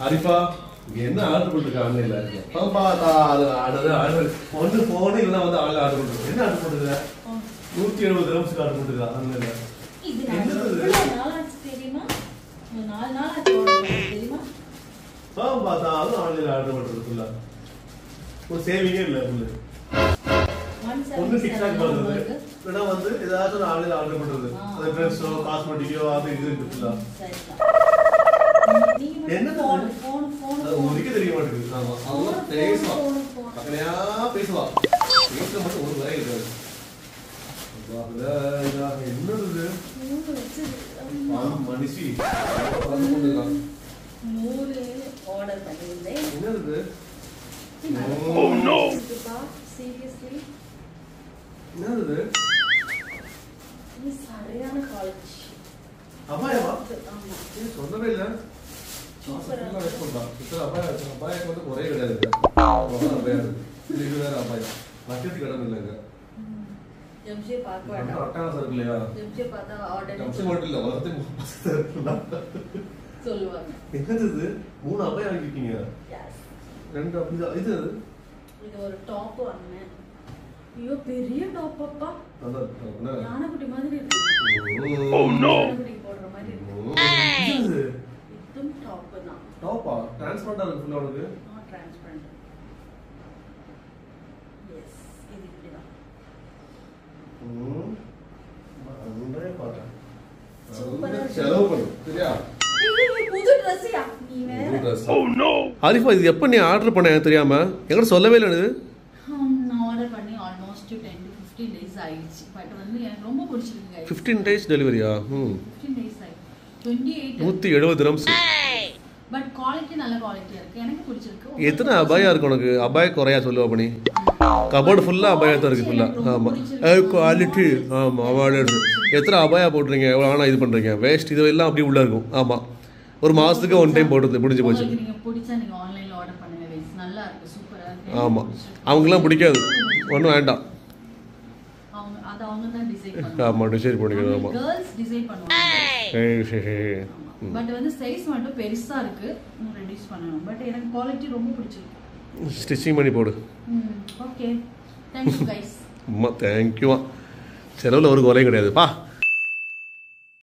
அரிப்பா இங்க என்ன ஆர்டர் பண்ணிருக்க ஆன்லைன்ல எப்ப பார்த்தா அது ஆர்டர் ஆர்டர் ஒன்று போன் இல்லைன்னா வந்து ஆன்லைன் ஆர்டர் பண்றது என்ன ஆர்டர் பண்ணுறது நூத்தி எழுபது கிராம்ஸ்க்கு ஆர்டர் பண்ணுறதா ஆன்லைன்ல இது நான் என்னது இது? எவ்வளவு நாள் ஆச்சு தெரியுமா ஒரு நாலு நாள் ஆச்சு order பண்ணி, தெரியுமா எப்ப பார்த்தாலும் ஆன்லைன்ல ஆர்டர் பண்றது ஃபுல்லா ஒரு சேவிங்கே இல்லை ஃபுல்லு One ஒண்ணு seventy டிக்டாக் seven பண்றது உங்களுக்கு. இல்லைன்னா வந்து ஏதாச்சும் ஒரு ஆன்லைன்ல ஆர்டர் பண்றது ஆ. அது ட்ரெஸ்ஸோ காஸ்மெட்டிக்கோ அது இது இருக்கு ஃபுல்லா சரிதான். நீங்க மட்டும் என்னது phone, இது? phone, phone, அது phone. உனக்கே தெரிய மாட்டேங்குது ஆமா அவங்க Phone, பேசுவா phone, phone. பக்கனையா பேசுவா பேசுற மட்டும் ஒரு வரை இருக்காது அப்பா, இதா, இதா, என்னது இது நூறு வச்சு, ஆமா. ஆ, மனுஷி அது போட்டுக்கலாம். நூறு order பண்ணியிருந்தேன். என்னது இது Oh, no. Seriously? என்னது இது இது சரியான quality. அபாயமா ஆமா. ஏன் சொல்லவே இல்லை சூப்பரா நல்லா வேஸ்ட் பண்றான். இத்தனை அபாயம் இருக்கு. அபாயம் வந்து குறைய கிடையாது அவ்வளவுதான் அபாயம் இருக்கு. இது இது வேற அபாயம் வைக்கிறதுக்கு இடம் இல்லைங்க ம். ஜம்ஷே பார்க்க நம்ம வேண்டாம். அட்டகாசம் இருக்கு இல்லையா ஜம்ஷே பார்த்தா order கம்சம் மட்டும் இல்ல வளர்த்துக்கு பசங்க இருக்கலாம். சொல்லுவாங்க. என்னது இது மூணு அபாயம் வாங்கிருக்கீங்க Yes. ரெண்டு அப்படிதான் இது இது ஒரு டாப் வாங்கினேன் ஐயோ பெரிய டாப் அப்பா நல்லா இருக்கு. அப்படின்னா, யானைக்குட்டி மாதிரி இருக்கு Oh, no. யானைக்குட்டி போடுற மாதிரி இருக்கு ஓ, இது இதுவும் டாப் தான் டாப்பா டிரான்ஸ்பரண்டா இருக்கு ஃபுல்லா உனக்கு நாட் டிரான்ஸ்பரண்ட் எஸ் இது இப்படிதான் ம். அன்பே பார்த்தேன். சூப்பரா அன்பே இருக்கு. செலவு பண்ணு சரியா ஏய், ஏய், புது ட்ரெஸ்ஸியா நீ வேற ஆரிஃபா இது எப்போ நீ ஆர்டர் பண்ண எனக்கு தெரியாம எங்கிட்ட சொல்லவே இல்லை இது ஹம், நான் ஆர்டர் பண்ணி almost ten to fifteen days ஆயிடுச்சு பட் வந்து எனக்கு ரொம்ப பிடிச்சிருக்கு ஃபிஃப்டீன் டேஸ் டெலிவரியா ம் ஃபிஃப்டீன் டேஸ் ஆயிடுச்சு டுவெண்ட்டி எயிட் நூற்றி எழுபது ரம்ஸ் பட் குவாலிட்டி நல்ல குவாலிட்டியா இருக்கு எனக்கு பிடிச்சிருக்கு எத்தனை அபாயா இருக்கு உனக்கு அபாய குறையா சொல்லுவா பண்ணி கபோர்டு ஃபுல்லாக அபாயா தான் இருக்கு ஃபுல்லாக ஆமாம் குவாலிட்டி ஆமாம் அவார்டு எத்தனை அபாயா போட்டுறீங்க எவ்வளோ ஆனால் இது பண்ணுறீங்க வேஸ்ட் இது எல்லாம் அப்படி உள்ளே இருக்கும் ஆமாம் ஒரு மாதத்துக்கு ஒன் டைம் போட்டுருது முடிஞ்சு போச்சு உங்களுக்கு நீங்க பிடிச்சா நீங்க ஆன்லைன்ல ஆர்டர் பண்ணுங்க guys. நல்லா இருக்கு சூப்பரா இருக்கு ஆமாம் அவங்களாம் பிடிக்காது ஒன்றும் வேண்டாம் அவங்க அது அவங்க தான் டிசைன் ஆமாம் டிசைட் பண்ணிக்கிறது ஆமாம் கேர்ள்ஸ் டிசைன் பண்ணுவாங்க சரி சரி சரி பட் வந்து சைஸ் மட்டும் பெருசா இருக்கு இன்னும் ரெடியூஸ் பண்ணணும் பட் எனக்கு குவாலிட்டி ரொம்ப பிடிச்சிருக்கு ஸ்டிச்சிங் பண்ணி போடு ஓகே தேங்க்யூ கைஸ் அம்மா தேங்க்யூமா செலவில் ஒரு குறையும் கிடையாது பா